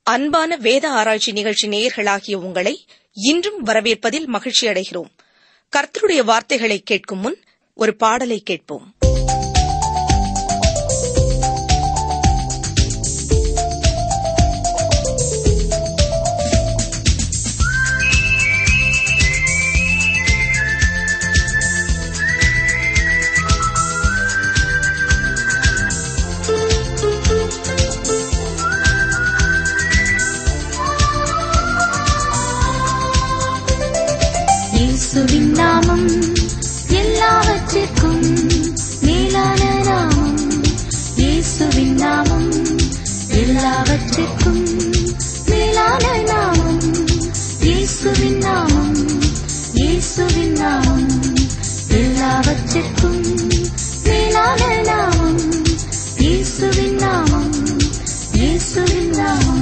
அன்பான வேத ஆராய்ச்சி நிகழ்ச்சி நேயர்களாகிய உங்களை இன்றும் வரவேற்பதில் மகிழ்ச்சி அடைகிறோம் கர்த்தருடைய வார்த்தைகளை கேட்கும் முன் ஒரு பாடலை கேட்போம் இயேசுவின் நாமம் எல்லாவற்றிற்கும் மேலான நாமம் இயேசுவின் நாமம் எல்லாவற்றிற்கும் மேலான நாமம் இயேசுவின் நாமம் இயேசுவின் நாமம் எல்லாவற்றிற்கும் மேலான நாமம் இயேசுவின் நாமம் இயேசுவின் நாமம்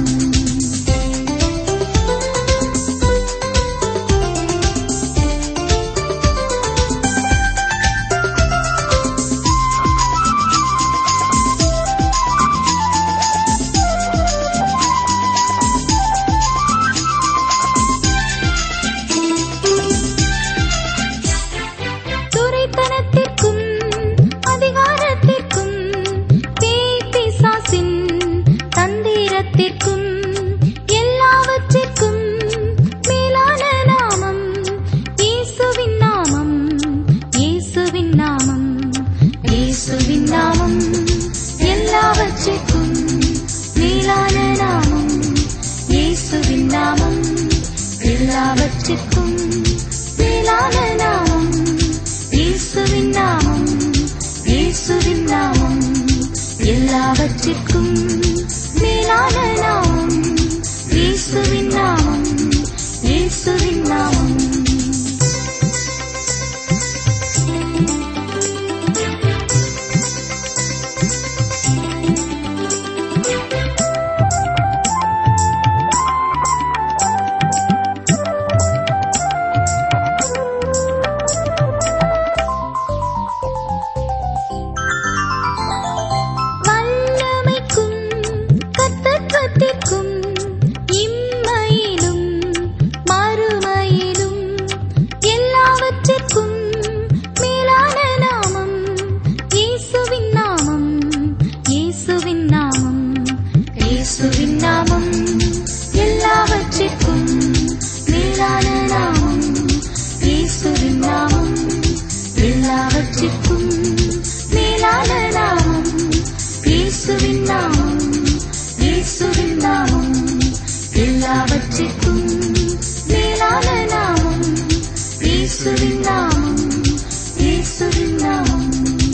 துரைத்தனத்திற்கும் அதிகாரத்திற்கும் பேய் பிசாசின் தந்திரத்திற்கும் எல்லாவற்றிற்கும் மேலான நாமம் இயேசுவின் நாமம் இயேசுவின் நாமம் இயேசுவின் நாமம் எல்லாவற்றிற்கும் மேலான நாமம் இயேசுவின் நாமம் எல்லாவற்றிற்கும் மேலான நாமம் இயேசுவின் நாமம் இயேசுவின் நாமம் எல்லாவற்றிற்கும் மேலான நாமம் இயேசுவின் நாமம் இயேசுவின் நாமம் வல்லமைக்கும் கர்த்தத்துவத்திற்கும் இம்மையிலும் மறுமையிலும் எல்லாவற்றிற்கும் மேலான நாமம் இயேசுவின் நாமம் இயேசுவின் நாமம் இயேசுவின் நாமம் எல்லாவற்றிற்கும் மேலான நாமம் இயேசுவின் நாமம் எல்லாவற்றிற்கும் மேலான நாமம் இயேசுவின் நாமம் இயேசுவின் நாமம் எல்லாவற்றிற்கும் மேலான நாமம் இயேசுவின் நாமம் இயேசுவின் நாமம்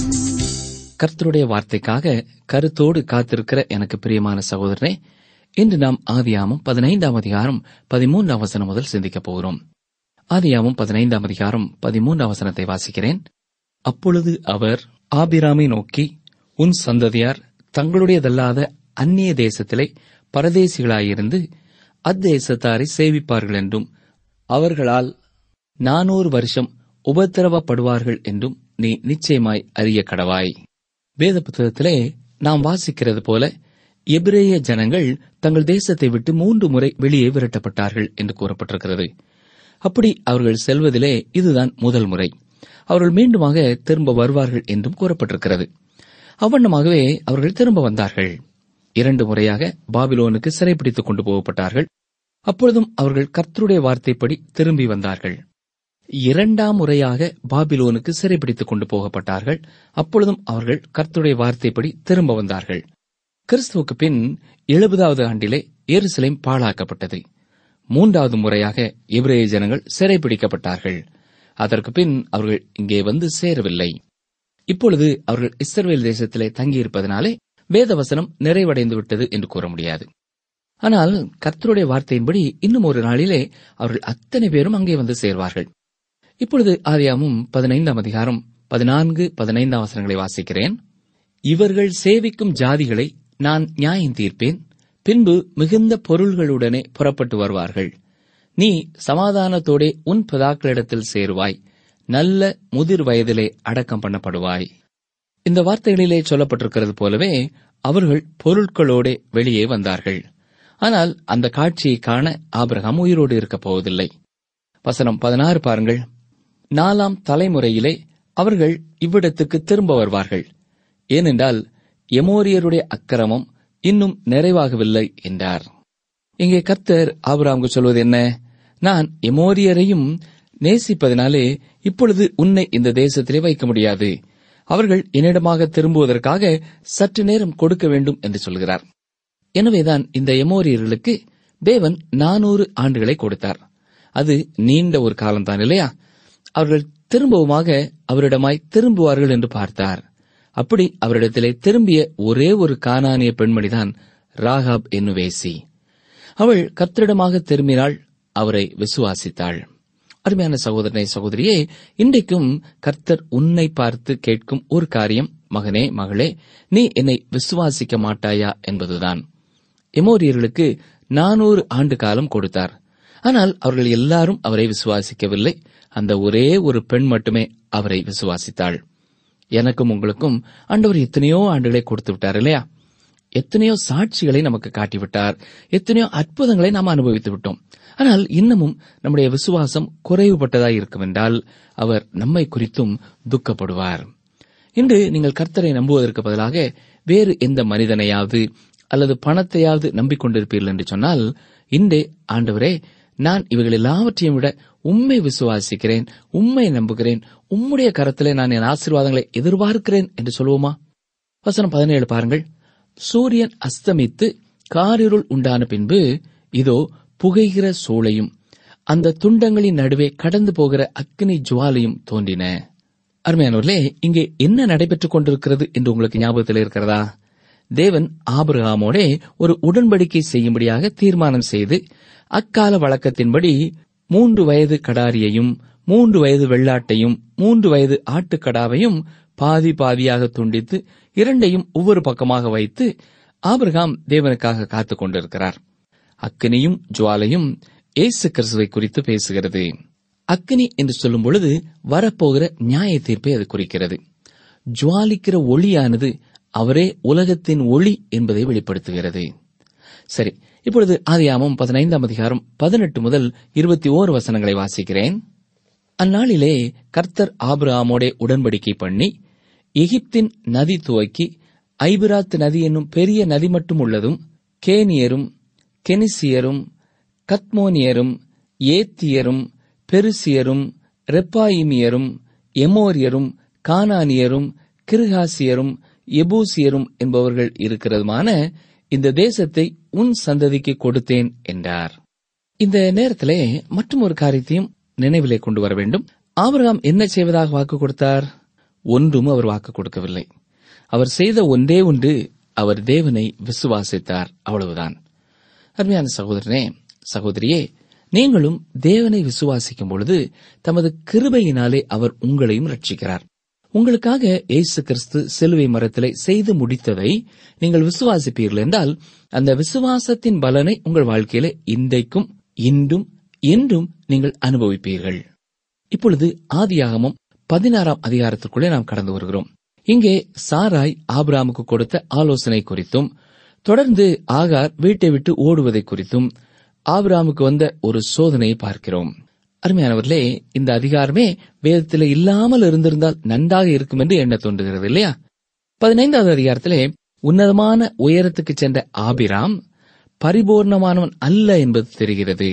கர்த்தருடைய வார்த்தைக்காக கருத்தோடு காத்திருக்கிற எனக்கு பிரியமான சகோதரனே இன்று நாம் ஆதியாமம் பதினைந்தாம் அதிகாரம் பதிமூன்றாம் வசனம் முதல் சிந்திக்கப் போகிறோம் ஆதியாமம் பதினைந்தாம் அதிகாரம் பதிமூன்றாம் வசனத்தை வாசிக்கிறேன் அப்பொழுது அவர் ஆபிராமை நோக்கி உன் சந்ததியார் தங்களுடையதல்லாத அந்நிய தேசத்திலே பரதேசிகளாயிருந்து அத்தேசத்தாரை சேவிப்பார்கள் என்றும் அவர்களால் நானூறு வருஷம் உபத்திரவப்படுவார்கள் என்றும் நீ நிச்சயமாய் அறிய கடவாய் வேத புத்தகத்திலே நாம் வாசிக்கிறது போல எபிரேய ஜனங்கள் தங்கள் தேசத்தை விட்டு மூன்று முறை வெளியே விரட்டப்பட்டார்கள் என்று கூறப்பட்டிருக்கிறது அப்படி அவர்கள் செல்வதிலே இதுதான் முதல் முறை அவர்கள் மீண்டுமாக திரும்ப வருவார்கள் என்றும் கூறப்பட்டிருக்கிறது அவ்வண்ணமாகவே அவர்கள் திரும்ப வந்தார்கள் இரண்டு முறையாக பாபிலோனுக்கு சிறைப்பிடித்துக் கொண்டு போகப்பட்டார்கள் அப்பொழுதும் அவர்கள் கர்த்தருடைய வார்த்தைப்படி திரும்பி வந்தார்கள் இரண்டாம் முறையாக பாபிலோனுக்கு சிறைப்பிடித்துக் கொண்டு போகப்பட்டார்கள் அப்பொழுதும் அவர்கள் கர்த்தருடைய வார்த்தைப்படி திரும்ப வந்தார்கள் கிறிஸ்துவுக்கு பின் எழுபதாவது ஆண்டிலே எருசலேம் பாழாக்கப்பட்டது மூன்றாவது முறையாக எபிரேய ஜனங்கள் சிறைப்பிடிக்கப்பட்டார்கள் அதற்கு பின் அவர்கள் இங்கே வந்து சேரவில்லை இப்பொழுது அவர்கள் இஸ்ரவேல் தேசத்திலே தங்கியிருப்பதனாலே வேதவசனம் நிறைவடைந்து விட்டது என்று கூற முடியாது ஆனால் கர்த்தருடைய வார்த்தையின்படி இன்னும் ஒரு நாளிலே அவர்கள் அத்தனை பேரும் அங்கே வந்து சேர்வார்கள் இப்பொழுது ஆதியாமும் பதினைந்தாம் அதிகாரம் பதினான்கு பதினைந்தாம் வசனங்களை வாசிக்கிறேன் இவர்கள் சேவிக்கும் ஜாதிகளை நான் நியாயம் தீர்ப்பேன் பின்பு மிகுந்த பொருள்களுடனே புறப்பட்டு வருவார்கள் நீ சமாதானத்தோடே உன் பிதாக்களிடத்தில் சேருவாய் நல்ல முதிர் வயதிலே அடக்கம் பண்ணப்படுவாய் இந்த வார்த்தைகளிலே சொல்லப்பட்டிருக்கிறது போலவே அவர்கள் பொருட்களோடே வெளியே வந்தார்கள் ஆனால் அந்த காட்சியை காண ஆபிரகாம் உயிரோடு இருக்கப் போவதில்லை வசனம் பதினாறு பாருங்கள் நாலாம் தலைமுறையிலே அவர்கள் இவ்விடத்துக்கு திரும்ப வருவார்கள் ஏனென்றால் எமோரியருடைய அக்கிரமம் இன்னும் நிறைவாகவில்லை என்றார் இங்கே கர்த்தர் ஆபிரகாமுக்கு சொல்வது என்ன நான் எமோரியரையும் நேசிப்பதனாலே இப்பொழுது உன்னை இந்த தேசத்திலே வைக்க முடியாது அவர்கள் என்னிடமாக திரும்புவதற்காக சற்று நேரம் கொடுக்க வேண்டும் என்று சொல்கிறார் எனவேதான் இந்த எமோரியர்களுக்கு தேவன் நானூறு ஆண்டுகளை கொடுத்தார் அது நீண்ட ஒரு காலம்தான் இல்லையா அவர்கள் திரும்பவுமாக அவரிடமாய் திரும்புவார்கள் என்று பார்த்தார் அப்படி அவரிடத்திலே திரும்பிய ஒரே ஒரு கானானிய பெண்மணிதான் ராகாப் என்னும் வேசி அவள் கர்த்தரிடமாக திரும்பினாள் அவரை விசுவாசித்தாள் அருமையான சகோதரனை சகோதரியே இன்றைக்கும் கர்த்தர் உன்னை பார்த்து கேட்கும் ஒரு காரியம் மகனே மகளே நீ என்னை விசுவாசிக்க மாட்டாயா என்பதுதான் எமோரியர்களுக்கு நானூறு ஆண்டு காலம் கொடுத்தார் ஆனால் அவர்கள் எல்லாரும் அவரை விசுவாசிக்கவில்லை அந்த ஒரே ஒரு பெண் மட்டுமே அவரை விசுவாசித்தாள் எனக்கும் உங்களுக்கும் ஆண்டவர் எத்தனையோ ஆண்டுகளை கொடுத்து விட்டார் இல்லையா எத்தனையோ சாட்சிகளை நமக்கு காட்டிவிட்டார் எத்தனையோ அற்புதங்களை நாம் அனுபவித்து விட்டோம் ஆனால் இன்னமும் நம்முடைய விசுவாசம் குறைவுபட்டதாய் இருக்கும் என்றால் அவர் நம்மை குறித்தும் துக்கப்படுவார் இன்று நீங்கள் கர்த்தரை நம்புவதற்கு பதிலாக வேறு எந்த மனிதனையாவது அல்லது பணத்தையாவது நம்பிக்கொண்டிருப்பீர்கள் என்று சொன்னால் இன்றே ஆண்டவரே நான் இவைகள் எல்லாவற்றையும் விட உம்மை விசுவாசிக்கிறேன் உம்மை நம்புகிறேன் உம்முடைய கரத்திலே நான் என் ஆசீர்வாதங்களை எதிர்பார்க்கிறேன் என்று சொல்லுவோமா வசனம் பதினேழு பாருங்கள் சூரியன் அஸ்தமித்து காரிருள் உண்டான பின்பு இதோ புகைகிற சூளையும் அந்த துண்டங்களின் நடுவே கடந்து போகிற அக்னி ஜுவாலையும் தோன்றின அருமையானவர்களே இங்கே என்ன நடைபெற்றுக் கொண்டிருக்கிறது என்று உங்களுக்கு ஞாபகத்தில் இருக்கிறதா தேவன் ஆபிரகாமோடே ஒரு உடன்படிக்கை செய்யும்படியாக தீர்மானம் செய்து அக்கால வழக்கத்தின்படி மூன்று வயது கடாரியையும் மூன்று வயது வெள்ளாட்டையும் மூன்று வயது ஆட்டுக்கடாவையும் பாதி பாதியாக துண்டித்து இரண்டையும் ஒவ்வொரு பக்கமாக வைத்து ஆபிரகாம் தேவனுக்காக காத்துக் கொண்டிருக்கிறார் அக்கினியும் ஜுவாலையும் இயேசு கிறிஸ்துவை குறித்து பேசுகிறது அக்கினி என்று சொல்லும் பொழுது வரப்போகிற நியாய தீர்ப்பை அது குறிக்கிறது ஜுவாலிக்கிற ஒளியானது அவரே உலகத்தின் ஒளி என்பதை வெளிப்படுத்துகிறது சரி இப்பொழுது ஆதியாமம் பதினைந்தாம் அதிகாரம் பதினெட்டு முதல் இருபத்தி ஓரு வசனங்களை வாசிக்கிறேன் அந்நாளிலே கர்த்தர் ஆபிரகாமோடே உடன்படிக்கை பண்ணி எகிப்தின் நதி துவக்கி ஐபிராத் நதி என்னும் பெரிய நதி மட்டும் உள்ளதும் கேனியரும் கெனிசியரும் கத்மோனியரும் ஏத்தியரும் பெருசியரும் ரெப்பாயிமியரும் எமோரியரும் கானானியரும் கிருகாசியரும் எபூசியரும் என்பவர்கள் இருக்கிறதுமான இந்த தேசத்தை உன் சந்ததிக்கு கொடுத்தேன் என்றார் இந்த நேரத்திலே மற்றும் ஒரு காரியத்தையும் நினைவிலே கொண்டு வர வேண்டும் ஆபிரகாம் என்ன செய்வதாக வாக்கு கொடுத்தார் ஒன்றும் அவர் வாக்கு கொடுக்கவில்லை அவர் செய்த ஒன்றே ஒன்று அவர் தேவனை விசுவாசித்தார் அவ்வளவுதான் அருமையான சகோதரனே சகோதரியே நீங்களும் தேவனை விசுவாசிக்கும் பொழுது தமது கிருபையினாலே அவர் உங்களையும் ரட்சிக்கிறார் உங்களுக்காக இயேசு கிறிஸ்து சிலுவை மரத்திலே செய்து முடித்ததை நீங்கள் விசுவாசிப்பீர்கள் என்றால் அந்த விசுவாசத்தின் பலனை உங்கள் வாழ்க்கையில இன்றைக்கும் இன்றும் என்றும் நீங்கள் அனுபவிப்பீர்கள் இப்பொழுது ஆதியாகமம் பதினாறாம் அதிகாரத்திற்குள்ளே நாம் கடந்து வருகிறோம் இங்கே சாராய் ஆபிராமுக்கு கொடுத்த ஆலோசனை குறித்தும் தொடர்ந்து ஆகார் வீட்டை விட்டு ஓடுவதை குறித்தும் ஆபிராமுக்கு வந்த ஒரு சோதனையை பார்க்கிறோம் அருமையானவர்களே இந்த அதிகாரமே வேதத்திலே இல்லாமல் இருந்திருந்தால் நன்றாக இருக்கும் என்று எண்ண தோன்றுகிறது இல்லையா பதினைந்தாவது அதிகாரத்திலே உன்னதமான உயரத்துக்கு சென்ற ஆபிராம் பரிபூர்ணமானவன் அல்ல என்பது தெரிகிறது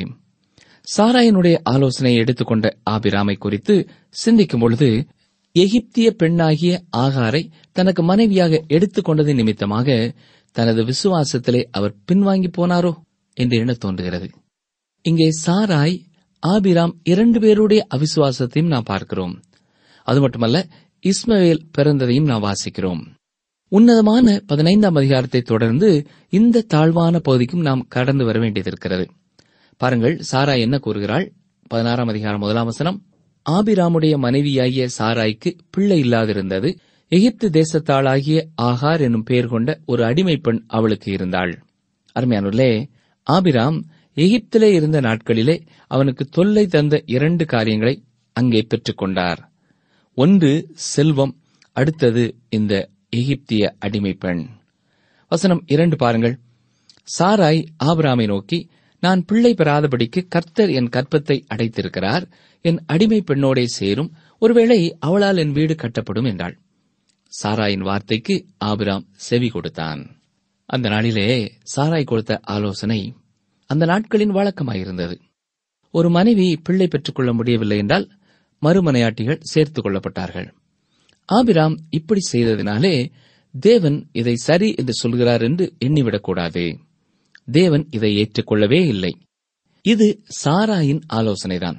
சாராயனுடைய ஆலோசனையை எடுத்துக்கொண்ட ஆபிராமை குறித்து சிந்திக்கும் பொழுது எகிப்திய பெண்ணாகிய ஆகாரை தனக்கு மனைவியாக எடுத்துக்கொண்டதின் நிமித்தமாக தனது விசுவாசத்திலே அவர் பின்வாங்கி போனாரோ என்று எண்ண தோன்றுகிறது இங்கே சாராய் ஆபிராம் இரண்டு பேருடைய அவிசுவாசத்தையும் நாம் பார்க்கிறோம் அது மட்டுமல்ல இஸ்மவேல் பிறந்ததையும் நாம் வாசிக்கிறோம் உன்னதமான பதினைந்தாம் அதிகாரத்தை தொடர்ந்து இந்த தாழ்வான பகுதிக்கும் நாம் கடந்து வர வேண்டியதிருக்கிறது பாருங்கள் சாரா என்ன கூறுகிறாள் பதினாறாம் அதிகாரம் முதலாம் வசனம் ஆபிராமுடைய மனைவியாகிய சாராய்க்கு பிள்ளை இல்லாதிருந்தது எகிப்து தேசத்தாளாகிய ஆகார் என்னும் பெயர் கொண்ட ஒரு அடிமை பெண் அவளுக்கு இருந்தாள் அருமையானுள்ளே ஆபிராம் எகிப்திலே இருந்த நாட்களிலே அவனுக்கு தொல்லை தந்த இரண்டு காரியங்களை அங்கே பெற்றுக்கொண்டார் ஒன்று செல்வம் அடுத்தது இந்த எகிப்திய அடிமை பெண் வசனம் இரண்டு பாருங்கள் சாராய் ஆபிராமை நோக்கி நான் பிள்ளை பெறாதபடிக்கு கர்த்தர் என் கற்பத்தை அடைத்திருக்கிறார் என் அடிமை பெண்ணோடே சேரும் ஒருவேளை அவளால் என் வீடு கட்டப்படும் என்றாள் சாராயின் வார்த்தைக்கு ஆபிராம் செவி கொடுத்தான் அந்த நாளிலே சாராய் கொடுத்த ஆலோசனை அந்த நாட்களின் வழக்கமாயிருந்தது ஒரு மனைவி பிள்ளை பெற்றுக்கொள்ள முடியவில்லை என்றால் மறுமனையாட்டிகள் சேர்த்துக் கொள்ளப்பட்டார்கள் ஆபிராம் இப்படி செய்ததினாலே தேவன் இதை சரி என்று சொல்கிறார் என்று எண்ணிவிடக்கூடாது தேவன் இதை ஏற்றுக்கொள்ளவே இல்லை இது சாராயின் ஆலோசனைதான்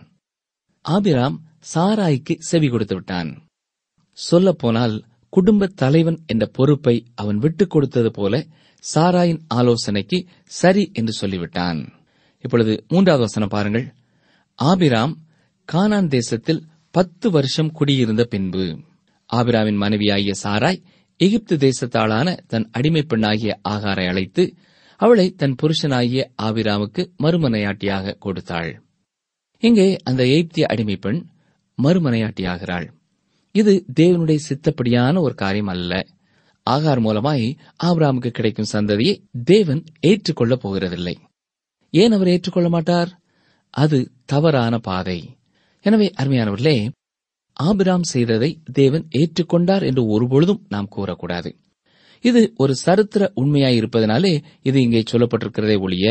ஆபிராம் சாராய்க்கு செவி கொடுத்து விட்டான் சொல்லப்போனால் குடும்ப தலைவன் என்ற பொறுப்பை அவன் விட்டுக் கொடுத்தது போல சாராயின் ஆலோசனைக்கு சரி என்று சொல்லிவிட்டான் இப்பொழுது மூன்றாவது வசனம் பாருங்கள் ஆபிராம் கானான் தேசத்தில் பத்து வருஷம் குடியிருந்த பின்பு ஆபிராமின் மனைவியாகிய சாராய் எகிப்து தேசத்தாளான தன் அடிமை பெண்ணாகிய ஆகாரை அழைத்து அவளை தன் புருஷனாகிய ஆபிராமுக்கு மறுமனையாட்டியாக கொடுத்தாள் இங்கே அந்த எய்ப்திய அடிமை பெண் மறுமனையாட்டியாகிறாள் இது தேவனுடைய சித்தப்படியான ஒரு காரியம் அல்ல ஆகார் மூலமாய் ஆபிராமுக்கு கிடைக்கும் சந்ததியை தேவன் ஏற்றுக்கொள்ளப் போகிறதில்லை ஏன் அவர் ஏற்றுக்கொள்ள மாட்டார் அது தவறான பாதை எனவே அருமையானவர்களே ஆபிராம் செய்ததை தேவன் ஏற்றுக்கொண்டார் என்று ஒருபொழுதும் நாம் கூறக்கூடாது இது ஒரு சரித்திர உண்மையாயிருப்பதனாலே இது இங்கே சொல்லப்பட்டிருக்கிறதே ஒழிய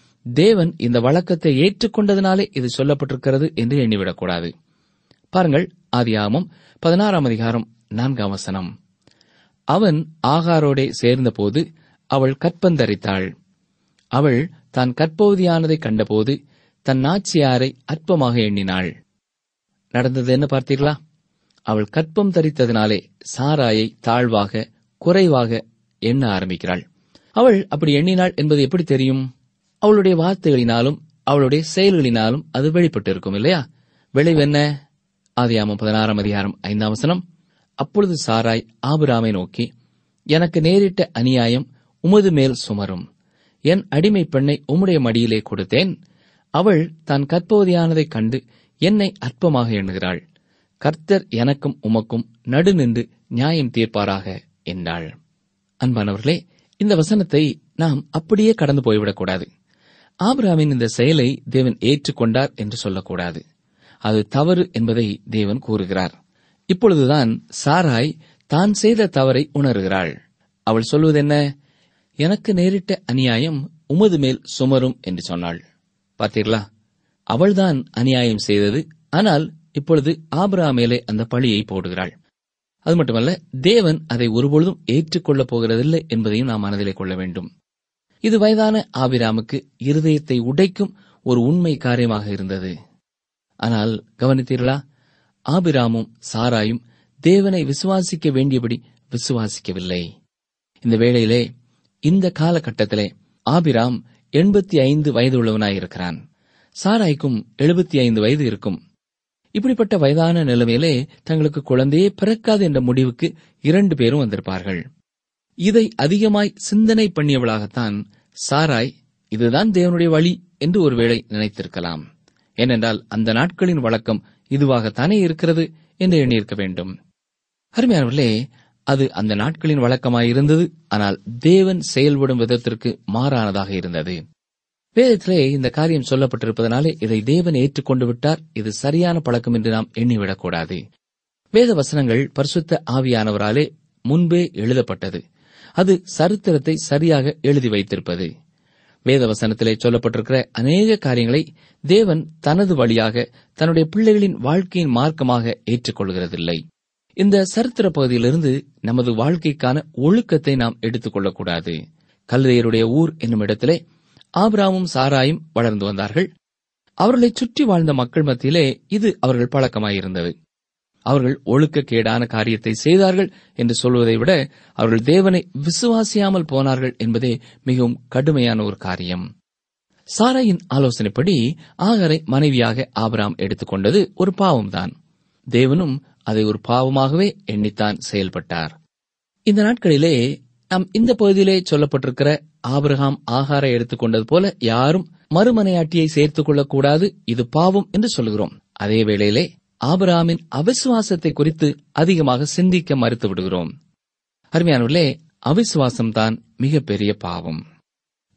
தேவன் இந்த வழக்கத்தை ஏற்றுக்கொண்டதினாலே இது சொல்லப்பட்டிருக்கிறது என்று எண்ணிவிடக்கூடாது பாருங்கள் ஆதியாமம் பதினாறாம் அதிகாரம் நான்காம் வசனம் அவன் ஆகாரோடே சேர்ந்தபோது அவள் கற்பந்தரித்தாள் அவள் தான் கற்பவதியானதைக் கண்டபோது தன் நாச்சியாரை அற்பமாக எண்ணினாள் நடந்தது என்ன பார்த்தீர்களா அவள் கற்பம் தரித்ததினாலே சாராயை தாழ்வாக குறைவாக எண்ண ஆரம்பிக்கிறாள் அவள் அப்படி எண்ணினாள் என்பது எப்படி தெரியும் அவளுடைய வார்த்தைகளினாலும் அவளுடைய செயல்களினாலும் அது வெளிப்பட்டிருக்கும் இல்லையா விளைவு என்ன ஆதியாமம் பதினாறாம் அதிகாரம் ஐந்தாம் வசனம் அப்பொழுது சாராய் ஆபிராமை நோக்கி எனக்கு நேரிட்ட அநியாயம் உமது மேல் சுமரும் என் அடிமை பெண்ணை உம்முடைய மடியிலே கொடுத்தேன் அவள் தான் கற்பவதியானதைக் கண்டு என்னை அற்பமாக எண்ணுகிறாள் கர்த்தர் எனக்கும் உமக்கும் நடு நின்று நியாயம் தீர்ப்பாராக என்றாள் அன்பானவர்களே இந்த வசனத்தை நாம் அப்படியே கடந்து போய்விடக்கூடாது ஆபிராமின் இந்த செயலை தேவன் ஏற்றுக்கொண்டார் என்று சொல்லக்கூடாது அது தவறு என்பதை தேவன் கூறுகிறார் இப்பொழுதுதான் சாராய் தான் செய்த தவறை உணர்கிறாள் அவள் சொல்வது என்ன எனக்கு நேரிட்ட அநியாயம் உமது மேல் சுமரும் என்று சொன்னாள் பார்த்தீர்களா அவள்தான் அநியாயம் செய்தது ஆனால் இப்பொழுது ஆபிரா மேலே அந்த பழியை போடுகிறாள் அது மட்டுமல்ல தேவன் அதை ஒருபொழுதும் ஏற்றுக்கொள்ளப் போகிறதில்லை என்பதையும் நாம் மனதிலே கொள்ள வேண்டும் இது வயதான ஆபிராமுக்கு இருதயத்தை உடைக்கும் ஒரு உண்மை காரியமாக இருந்தது ஆனால் கவனித்தீர்களா ஆபிராமும் சாராயும் தேவனை விசுவாசிக்க வேண்டியபடி விசுவாசிக்கவில்லை இந்த வேளையிலே இந்த காலகட்டத்திலே ஆபிராம் எண்பத்தி ஐந்து வயது உள்ளவனாயிருக்கிறான் சாராய்க்கும் எழுபத்தி ஐந்து வயது இருக்கும் இப்படிப்பட்ட வயதான நிலைமையிலே தங்களுக்கு குழந்தையே பிறக்காது என்ற முடிவுக்கு இரண்டு பேரும் வந்திருப்பார்கள் இதை அதிகமாய் சிந்தனை பண்ணியவளாகத்தான் சாராய் இதுதான் தேவனுடைய வழி என்று ஒருவேளை நினைத்திருக்கலாம் ஏனென்றால் அந்த நாட்களின் வழக்கம் இதுவாகத்தானே இருக்கிறது என்று எண்ணியிருக்க வேண்டும் அருமையானவர்களே அது அந்த நாட்களின் வழக்கமாயிருந்தது ஆனால் தேவன் செயல்படும் விதத்திற்கு மாறானதாக இருந்தது வேதத்திலே இந்த காரியம் சொல்லப்பட்டிருப்பதனாலே இதை தேவன் ஏற்றுக்கொண்டு விட்டார் இது சரியான பழக்கம் என்று நாம் எண்ணிவிடக்கூடாது வேத வசனங்கள் பரிசுத்த ஆவியானவராலே முன்பே எழுதப்பட்டது அது சரித்திரத்தை சரியாக எழுதி வைத்திருப்பது வேத வசனத்திலே சொல்லப்பட்டிருக்கிற அநேக காரியங்களை தேவன் தனது வழியாக தன்னுடைய பிள்ளைகளின் வாழ்க்கையின் மார்க்கமாக ஏற்றுக்கொள்கிறதில்லை இந்த சரித்திர பகுதியிலிருந்து நமது வாழ்க்கைக்கான ஒழுக்கத்தை நாம் எடுத்துக் கொள்ளக்கூடாது கல்தையருடைய ஊர் என்னும் இடத்திலே ஆபிராமும் சாராயும் வளர்ந்து வந்தார்கள் அவர்களைச் சுற்றி வாழ்ந்த மக்கள் மத்தியிலே இது அவர்கள் பழக்கமாயிருந்தது அவர்கள் ஒழுக்கக்கேடான காரியத்தை செய்தார்கள் என்று சொல்வதை விட அவர்கள் தேவனை விசுவாசியாமல் போனார்கள் என்பதே மிகவும் கடுமையான ஒரு காரியம் சாராயின் ஆலோசனைப்படி ஆகரை மனைவியாக ஆபிராம் எடுத்துக்கொண்டது ஒரு பாவம்தான் தேவனும் அதை ஒரு பாவமாகவே எண்ணித்தான் செயல்பட்டார் இந்த நாட்களிலே நாம் இந்த பகுதியிலே சொல்லப்பட்டிருக்கிற ஆபிரகாம் ஆகாரை எடுத்துக்கொண்டது போல யாரும் மறுமனையாட்டியை சேர்த்துக் கொள்ளக்கூடாது இது பாவம் என்று சொல்கிறோம் அதே வேளையிலே ஆபிரகாமின் அவிசுவாசத்தை குறித்து அதிகமாக சிந்திக்க மறுத்து விடுகிறோம் அருமையானவர்களே அவிசுவாசம்தான் மிகப்பெரிய பாவம்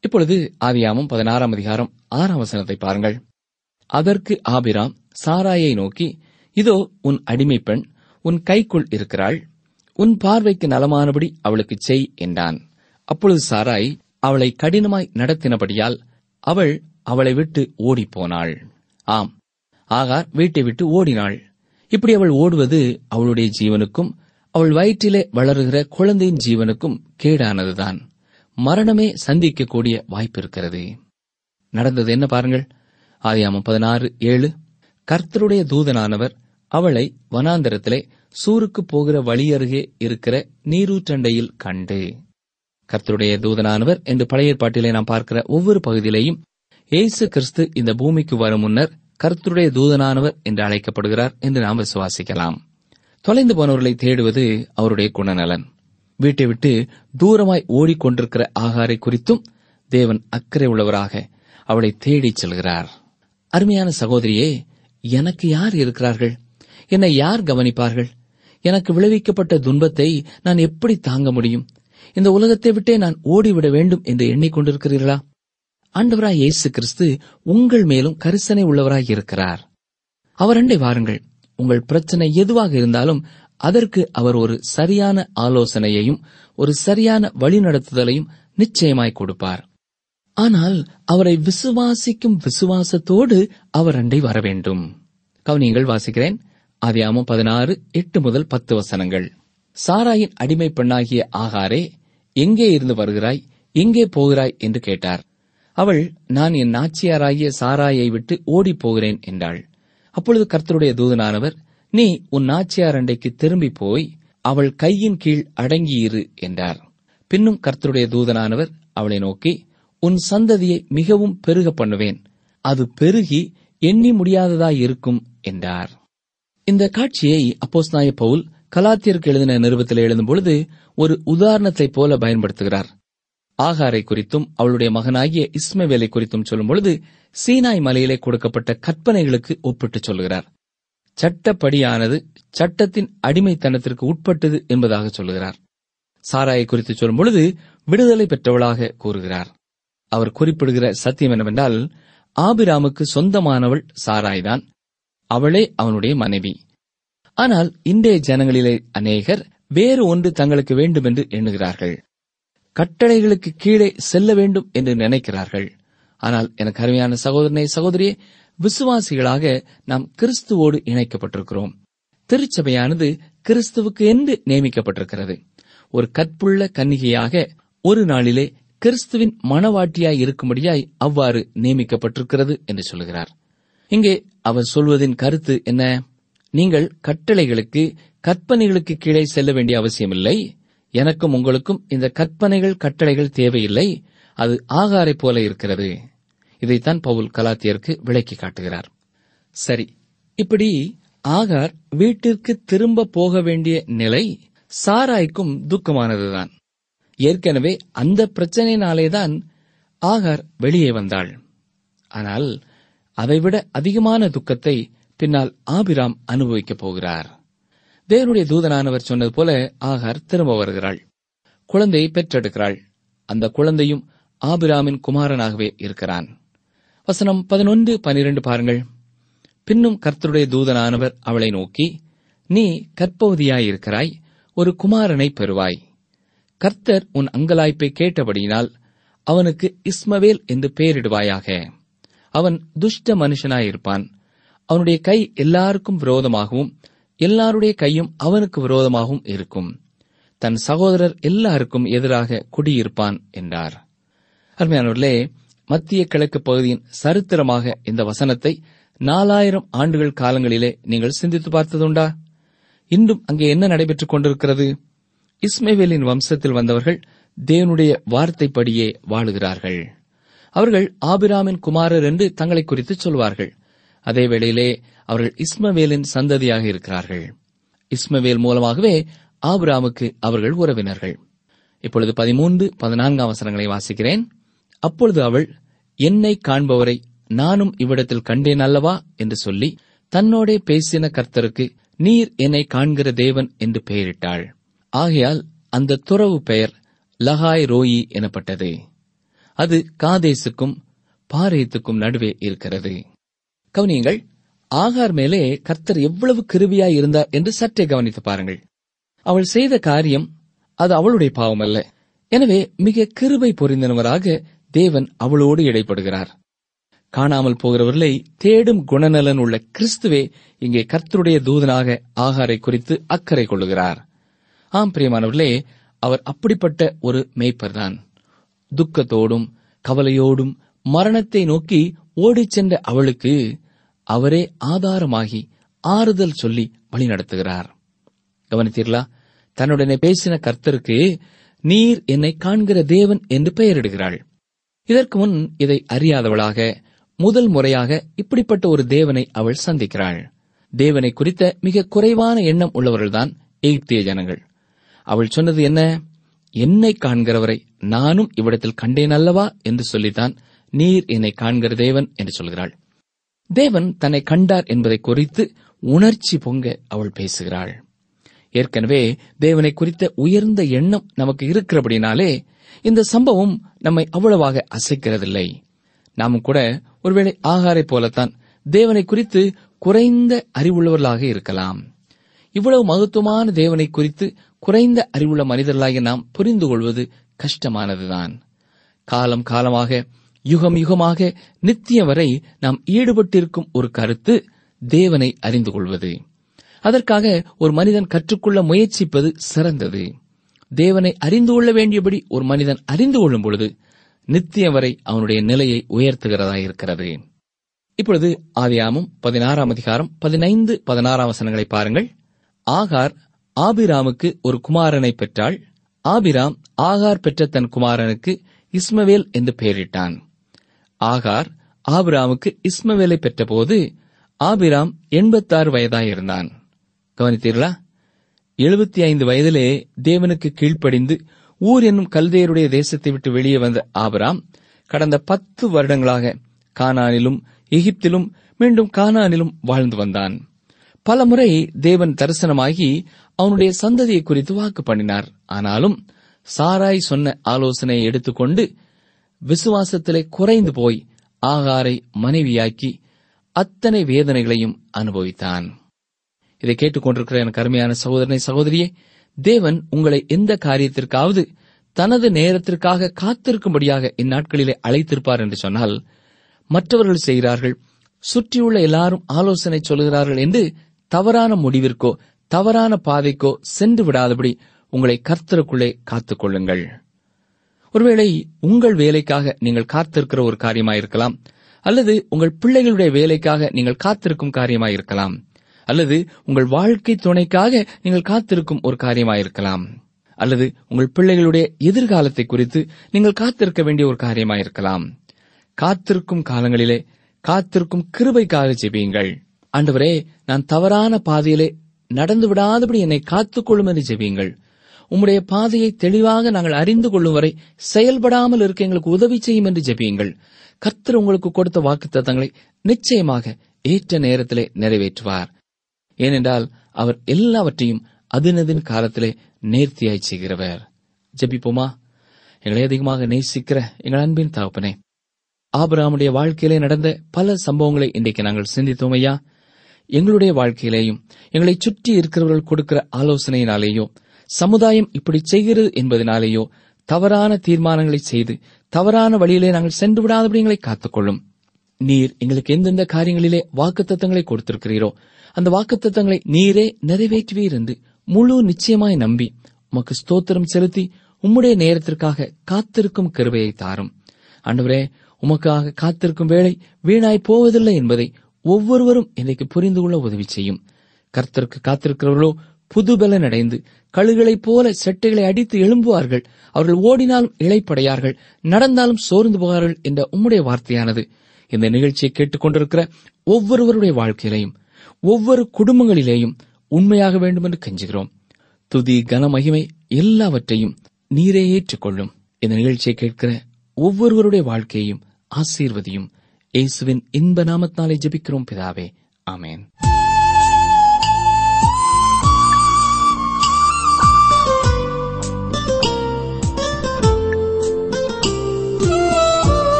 இப்பொழுது ஆதியாமம் பதினாறாம் அதிகாரம் ஆறாம் வசனத்தை பாருங்கள் அதற்கு ஆபிராம் சாராயை நோக்கி இதோ உன் அடிமை பெண் உன் கைக்குள் இருக்கிறாள் உன் பார்வைக்கு நலமானபடி அவளுக்கு செய் என்றான் அப்பொழுது சாராய் அவளை கடினமாய் நடத்தினபடியால் அவள் அவளை விட்டு ஓடிப்போனாள் ஆம் ஆகார் வீட்டை விட்டு ஓடினாள் இப்படி அவள் ஓடுவது அவளுடைய ஜீவனுக்கும் அவள் வயிற்றிலே வளருகிற குழந்தையின் ஜீவனுக்கும் கேடானதுதான் மரணமே சந்திக்கக்கூடிய வாய்ப்பு இருக்கிறது நடந்தது என்ன பாருங்கள் ஆதியாமம் பதினாறு ஏழு கர்த்தருடைய தூதனானவர் அவளை வனாந்தரத்திலே சூருக்கு போகிற வழியருகே இருக்கிற நீரூற்றண்டையில் கண்டு கர்த்தருடைய தூதனானவர் என்று பழைய ஏற்பாட்டிலே நாம் பார்க்கிற ஒவ்வொரு பகுதியிலேயும் இயேசு கிறிஸ்து இந்த பூமிக்கு வரும் முன்னர் கர்த்தருடைய தூதனானவர் என்று அழைக்கப்படுகிறார் என்று நாம் விசுவாசிக்கலாம் தொலைந்து போனவர்களை தேடுவது அவருடைய குணநலன் வீட்டை விட்டு தூரமாய் ஓடிக்கொண்டிருக்கிற ஆகாரை குறித்தும் தேவன் அக்கறை உள்ளவராக அவளை தேடிச் செல்கிறார் அருமையான சகோதரியே எனக்கு யார் இருக்கிறார்கள் என்னை யார் கவனிப்பார்கள் எனக்கு விளைவிக்கப்பட்ட துன்பத்தை நான் எப்படி தாங்க முடியும் இந்த உலகத்தை விட்டே நான் ஓடிவிட வேண்டும் என்று எண்ணிக்கொண்டிருக்கிறீர்களா ஆண்டவராய் இயேசு கிறிஸ்து உங்கள் மேலும் கரிசனை உள்ளவராய் இருக்கிறார் அவரண்டை வாருங்கள் உங்கள் பிரச்சனை எதுவாக இருந்தாலும் அதற்கு அவர் ஒரு சரியான ஆலோசனையையும் ஒரு சரியான வழிநடத்துதலையும் நிச்சயமாய் கொடுப்பார் ஆனால் அவரை விசுவாசிக்கும் விசுவாசத்தோடு அவர் அண்டை வர வேண்டும் கவனியங்கள் வாசிக்கிறேன் ஆதியாமம் பதினாறு எட்டு முதல் பத்து வசனங்கள் சாராயின் அடிமை பெண்ணாகிய ஆகாரே எங்கே இருந்து வருகிறாய் எங்கே போகிறாய் என்று கேட்டார் அவள் நான் என் நாச்சியாராகிய சாராயை விட்டு ஓடிப் போகிறேன் என்றாள் அப்பொழுது கர்த்தருடைய தூதனானவர் நீ உன் நாச்சியார் அண்டைக்கு திரும்பி போய் அவள் கையின் கீழ் அடங்கியிரு என்றார் பின்னும் கர்த்தருடைய தூதனானவர் அவளை நோக்கி உன் சந்ததியை மிகவும் பெருக பண்ணுவேன் அது பெருகி எண்ணி முடியாததாய் இருக்கும் என்றார் இந்த காட்சியை அப்போஸ்நாய பவுல் கலாத்தியருக்கு எழுதின நிருபத்தில் எழுதும் பொழுது ஒரு உதாரணத்தைப் போல பயன்படுத்துகிறார் ஆகாரை குறித்தும் அவளுடைய மகனாகிய இஸ்மவேலை குறித்தும் சொல்லும் பொழுது சீனாய் மலையிலே கொடுக்கப்பட்ட கற்பனைகளுக்கு ஒப்பிட்டுச் சொல்கிறார் சட்டப்படியானது சட்டத்தின் அடிமைத்தனத்திற்கு உட்பட்டது என்பதாக சொல்கிறார் சாராயை குறித்து சொல்லும் பொழுது விடுதலை பெற்றவளாக கூறுகிறார் அவர் குறிப்பிடுகிற சத்தியம் என்னவென்றால் ஆபிராமுக்கு சொந்தமானவள் சாராய்தான் அவளே அவனுடைய மனைவி ஆனால் இன்றைய ஜனங்களிலே அநேகர் வேறு ஒன்று தங்களுக்கு வேண்டும் என்று எண்ணுகிறார்கள் கட்டளைகளுக்கு கீழே செல்ல வேண்டும் என்று நினைக்கிறார்கள் ஆனால் எனக்கு அருமையான சகோதரனை சகோதரியே விசுவாசிகளாக நாம் கிறிஸ்துவோடு இணைக்கப்பட்டிருக்கிறோம் திருச்சபையானது கிறிஸ்துவுக்கு என்று நியமிக்கப்பட்டிருக்கிறது ஒரு கற்புள்ள கன்னிகையாக ஒரு நாளிலே கிறிஸ்துவின் மணவாட்டியாய் இருக்கும்படியாய் அவ்வாறு நியமிக்கப்பட்டிருக்கிறது என்று சொல்லுகிறார் இங்கே அவர் சொல்வதின் கருத்து என்ன நீங்கள் கட்டளைகளுக்கு கற்பனைகளுக்கு கீழே செல்ல வேண்டிய அவசியமில்லை எனக்கும் உங்களுக்கும் இந்த கற்பனைகள் கட்டளைகள் தேவையில்லை அது ஆகாரை போல இருக்கிறது இதைத்தான் பவுல் கலாத்தியருக்கு விளக்கி காட்டுகிறார் சரி இப்படி ஆகார் வீட்டிற்கு திரும்ப போக வேண்டிய நிலை சாராய்க்கும் துக்கமானதுதான் ஏற்கனவே அந்த பிரச்சனையினாலேதான் ஆகார் வெளியே வந்தாள் ஆனால் அதைவிட அதிகமான துக்கத்தை பின்னால் ஆபிராம் அனுபவிக்கப் போகிறார் தேவனுடைய தூதனானவர் சொன்னது போல ஆகார் திரும்ப வருகிறாள் குழந்தையை பெற்றெடுக்கிறாள் அந்த குழந்தையும் ஆபிராமின் குமாரனாகவே இருக்கிறான் வசனம் பதினொன்று பனிரெண்டு பாருங்கள் பின்னும் கர்த்தருடைய தூதனானவர் அவளை நோக்கி நீ கற்பவதியாயிருக்கிறாய் ஒரு குமாரனை பெறுவாய் கர்த்தர் உன் அங்கலாய்ப்பை கேட்டபடியினால் அவனுக்கு இஸ்மவேல் என்று பெயரிடுவாயாக அவன் துஷ்ட மனுஷனாயிருப்பான் அவனுடைய கை எல்லாருக்கும் விரோதமாகவும் எல்லாருடைய கையும் அவனுக்கு விரோதமாகவும் இருக்கும் தன் சகோதரர் எல்லாருக்கும் எதிராக குடியிருப்பான் என்றார் அருமையானவர்களே மத்திய கிழக்கு பகுதியின் சரித்திரமாக இந்த வசனத்தை நாலாயிரம் ஆண்டுகள் காலங்களிலே நீங்கள் சிந்தித்து பார்த்ததுண்டா இன்றும் அங்கே என்ன நடைபெற்றுக் கொண்டிருக்கிறது இஸ்மேவேலின் வம்சத்தில் வந்தவர்கள் தேவனுடைய வார்த்தைப்படியே வாழுகிறார்கள் அவர்கள் ஆபிராமின் குமாரர் என்று தங்களை குறித்து சொல்வார்கள் அதே வேளையிலே அவர்கள் இஸ்மவேலின் சந்ததியாக இருக்கிறார்கள் இஸ்மவேல் மூலமாகவே ஆபிராமுக்கு அவர்கள் உறவினர்கள் இப்பொழுது பதிமூன்று பதினான்காம் வசனங்களை வாசிக்கிறேன் அப்பொழுது அவள் என்னை காண்பவரை நானும் இவ்விடத்தில் கண்டேன் அல்லவா என்று சொல்லி தன்னோடே பேசின கர்த்தருக்கு நீர் என்னை காண்கிற தேவன் என்று பெயரிட்டாள் ஆகையால் அந்த துறவு பெயர் லஹாய் ரோயி எனப்பட்டது அது காதேசுக்கும் பாரேத்துக்கும் நடுவே இருக்கிறது கவனியுங்கள் ஆகார் மேலே கர்த்தர் எவ்வளவு கிருபியாய் இருந்தார் என்று சற்றே கவனித்து பாருங்கள் அவள் செய்த காரியம் அது அவளுடைய பாவம் அல்ல எனவே மிக கிருபை பொரிந்தனவராக தேவன் அவளோடு இடைப்படுகிறார் காணாமல் போகிறவர்களை தேடும் குணநலன் உள்ள கிறிஸ்துவே இங்கே கர்த்தருடைய தூதனாக ஆகாரை குறித்து அக்கறை கொள்ளுகிறார் ஆம் பிரியமானவர்களே அவர் அப்படிப்பட்ட ஒரு மேய்ப்பர்தான் துக்கத்தோடும் கவலையோடும் மரணத்தை நோக்கி ஓடிச் சென்ற அவளுக்கு அவரே ஆதாரமாகி ஆறுதல் சொல்லி வழிநடத்துகிறார் கவனித்தீர்களா தன்னுடனே பேசின கர்த்தருக்கு நீர் என்னை காண்கிற தேவன் என்று பெயரிடுகிறாள் இதற்கு முன் இதை அறியாதவளாக முதல் முறையாக இப்படிப்பட்ட ஒரு தேவனை அவள் சந்திக்கிறாள் தேவனை குறித்த மிக குறைவான எண்ணம் உள்ளவர்கள்தான் எகிப்திய ஜனங்கள் அவள் சொன்னது என்ன என்னை காண்கிறவரை நானும் இவ்விடத்தில் கண்டேன் அல்லவா என்று சொல்லித்தான் நீர் என்னை காண்கிற தேவன் என்று சொல்கிறாள் தேவன் தன்னை கண்டார் என்பதை குறித்து உணர்ச்சி பொங்க அவள் பேசுகிறாள் ஏற்கனவே தேவனை குறித்த உயர்ந்த எண்ணம் நமக்கு இருக்கிறபடினாலே இந்த சம்பவம் நம்மை அவ்வளவாக அசைக்கிறதில்லை நாமும் கூட ஒருவேளை ஆகாரை போலத்தான் தேவனை குறித்து குறைந்த அறிவுள்ளவர்களாக இருக்கலாம் இவ்வளவு மகத்துவமான தேவனை குறித்து குறைந்த அறிவுள்ள மனிதர்களாக நாம் புரிந்து கொள்வது கஷ்டமானதுதான் காலம் காலமாக யுகம் யுகமாக நித்தியம் வரை நாம் ஈடுபட்டிருக்கும் ஒரு கருத்து தேவனை அறிந்து கொள்வது அதற்காக ஒரு மனிதன் கற்றுக்கொள்ள முயற்சிப்பது சிறந்தது தேவனை அறிந்து கொள்ள வேண்டியபடி ஒரு மனிதன் அறிந்து கொள்ளும் பொழுது நித்தியம் வரை அவனுடைய நிலையை உயர்த்துகிறதாயிருக்கிறது இப்பொழுது ஆதியாமும் பதினாறாம் அதிகாரம் பதினைந்து பதினாறாம் வசனங்களை பாருங்கள் ஆகார் ஆபிராமுக்கு ஒரு குமாரனை பெற்றாள் ஆபிராம் ஆகார் பெற்ற தன் குமாரனுக்கு இஸ்மவேல் என்று பெயரிட்டான் ஆகார் ஆபிராமுக்கு இஸ்மவேலை பெற்றபோது ஆபிராம் எண்பத்தாறு வயதாயிருந்தான் கவனித்தீர்களா எழுபத்தி ஐந்து வயதிலே தேவனுக்கு கீழ்ப்படிந்து ஊர் என்னும் கல்தேயருடைய தேசத்தை விட்டு வெளியே வந்த ஆபிராம் கடந்த பத்து வருடங்களாக கானானிலும் எகிப்திலும் மீண்டும் கானானிலும் வாழ்ந்து வந்தான் பலமுறை தேவன் தரிசனமாகி அவனுடைய சந்ததியை குறித்து வாக்கு பண்ணினார் ஆனாலும் சாராய் சொன்ன ஆலோசனையை எடுத்துக்கொண்டு விசுவாசத்திலே குறைந்து போய் ஆகாரை மனைவியாக்கி அத்தனை வேதனைகளையும் அனுபவித்தான் இதை கேட்டுக்கொண்டிருக்கிற எனக்கு அருமையான சகோதரனை சகோதரியே தேவன் உங்களை எந்த காரியத்திற்காவது தனது நேரத்திற்காக காத்திருக்கும்படியாக இந்நாட்களிலே அழைத்திருப்பார் என்று சொன்னால் மற்றவர்கள் செய்கிறார்கள் சுற்றியுள்ள எல்லாரும் ஆலோசனை சொல்கிறார்கள் என்று தவறான முடிவிற்கோ தவறான பாதைக்கோ சென்று விடாதபடி உங்களை கர்த்தருக்குள்ளே காத்துக் கொள்ளுங்கள் ஒருவேளை உங்கள் வேலைக்காக நீங்கள் காத்திருக்கிற ஒரு காரியமாயிருக்கலாம் அல்லது உங்கள் பிள்ளைகளுடைய வேலைக்காக நீங்கள் காத்திருக்கும் காரியமாயிருக்கலாம் அல்லது உங்கள் வாழ்க்கை துணைக்காக நீங்கள் காத்திருக்கும் ஒரு காரியமாயிருக்கலாம் அல்லது உங்கள் பிள்ளைகளுடைய எதிர்காலத்தை குறித்து நீங்கள் காத்திருக்க வேண்டிய ஒரு காரியமாயிருக்கலாம் காத்திருக்கும் காலங்களிலே காத்திருக்கும் கிருபைக்காக ஜெபியுங்கள் ஆண்டவரே நான் தவறான பாதையிலே நடந்து விடாதபடி என்னை காத்துக்கொள்ளும் என்று ஜெபியுங்கள் உம்முடைய பாதையை தெளிவாக நாங்கள் அறிந்து கொள்ளும் வரை செயல்படாமல் இருக்க எங்களுக்கு உதவி செய்யும் என்று ஜெபியுங்கள் கர்த்தர் உங்களுக்கு கொடுத்த வாக்குத்தத்தங்களை நிச்சயமாக ஏற்ற நேரத்திலே நிறைவேற்றுவார் ஏனென்றால் அவர் எல்லாவற்றையும் அதினதின் காலத்திலே நேர்த்தியாய் செய்கிறவர் ஜெபிப்போமா எங்களை அதிகமாக நேசிக்கிற எங்கள் அன்பின் தகப்பனே ஆபிராமுடைய வாழ்க்கையிலே நடந்த பல சம்பவங்களை இன்றைக்கு நாங்கள் சிந்தித்தோம் ஐயா எங்களுடைய வாழ்க்கையிலேயும் எங்களை சுற்றி இருக்கிறவர்கள் கொடுக்கிற ஆலோசனையினாலேயோ சமுதாயம் இப்படி செய்கிறது என்பதனாலேயோ தவறான தீர்மானங்களை செய்து தவறான வழியிலே நாங்கள் சென்று விடாதபடி எங்களை காத்துக்கொள்ளும் நீர் எங்களுக்கு எந்தெந்த காரியங்களிலே வாக்குத்தத்தங்களை கொடுத்திருக்கிறீரோ அந்த வாக்குத்தத்தங்களை நீரே நிறைவேற்றுவீர் என்று முழு நிச்சயமாய் நம்பி உமக்கு ஸ்தோத்திரம் செலுத்தி உம்முடைய நேரத்திற்காக காத்திருக்கும் கிருபையை தாரும் ஆண்டவரே உமக்காக காத்திருக்கும் வேளை வீணாய் போவதில்லை என்பதை ஒவ்வொருவரும் இன்றைக்கு புரிந்து கொள்ள உதவி செய்யும் கர்த்தருக்கு காத்திருக்கிறவர்களோ புதுபலன் அடைந்து கழுகளைப் போல செட்டைகளை அடித்து எழும்புவார்கள் அவர்கள் ஓடினாலும் இழைப்படையார்கள் நடந்தாலும் சோர்ந்து போவார்கள் என்ற உம்முடைய வார்த்தையானது இந்த நிகழ்ச்சியை கேட்டுக்கொண்டிருக்கிற ஒவ்வொருவருடைய வாழ்க்கையிலையும் ஒவ்வொரு குடும்பங்களிலேயும் உண்மையாக வேண்டும் என்று கெஞ்சுகிறோம் துதி கன மகிமை எல்லாவற்றையும் நீரே ஏற்றுக்கொள்ளும் இந்த நிகழ்ச்சியை கேட்கிற ஒவ்வொருவருடைய வாழ்க்கையையும் ஆசீர்வதியும் இயேசுவின் இன்ப நாமத்தினாலே ஜெபிக்கிறோம் பிதாவே ஆமென்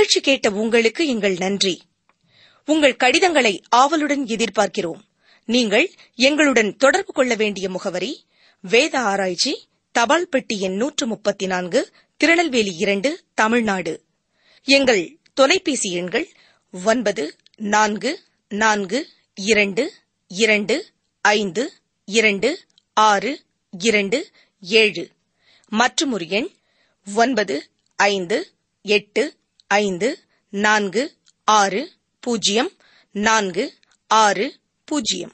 நிகழ்ச்சி கேட்ட உங்களுக்கு எங்கள் நன்றி உங்கள் கடிதங்களை ஆவலுடன் எதிர்பார்க்கிறோம் நீங்கள் எங்களுடன் தொடர்பு கொள்ள வேண்டிய முகவரி வேத ஆராய்ச்சி தபால் பெட்டி எண் நூற்று முப்பத்தி நான்கு திருநெல்வேலி இரண்டு தமிழ்நாடு எங்கள் தொலைபேசி எண்கள் ஒன்பது நான்கு நான்கு இரண்டு இரண்டு ஐந்து இரண்டு ஆறு இரண்டு ஏழு மற்றும் ஒரு எண் ஒன்பது ஐந்து எட்டு ஐந்து நான்கு ஆறு பூஜ்ஜியம் நான்கு ஆறு பூஜ்ஜியம்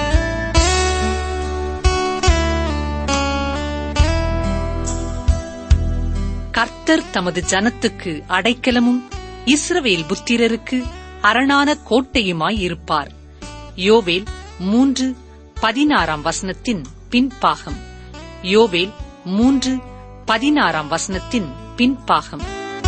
கர்த்தர் தமது ஜனத்துக்கு அடைக்கலமும் இஸ்ரவேல் புத்திரருக்கு அரணான கோட்டையுமாய் இருப்பார் யோவேல் மூன்று பதினாறாம் வசனத்தின் பின்பாகம் யோவேல் மூன்று பதினாறாம் வசனத்தின் பின்பாகம்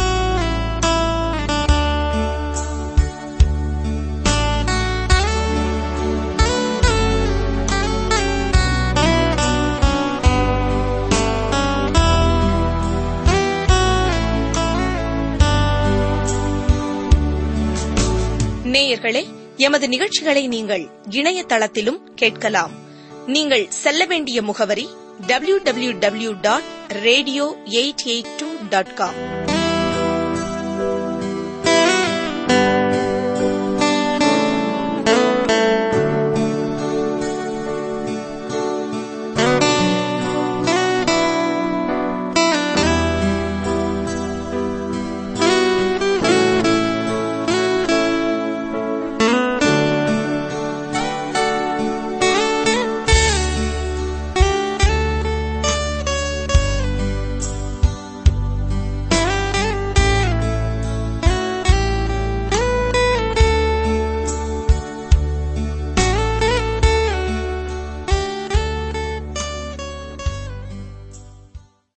நேயர்களே எமது நிகழ்ச்சிகளை நீங்கள் இணையதளத்திலும் கேட்கலாம் நீங்கள் செல்ல வேண்டிய முகவரி www.radio882.com dot radio eight eight two dot com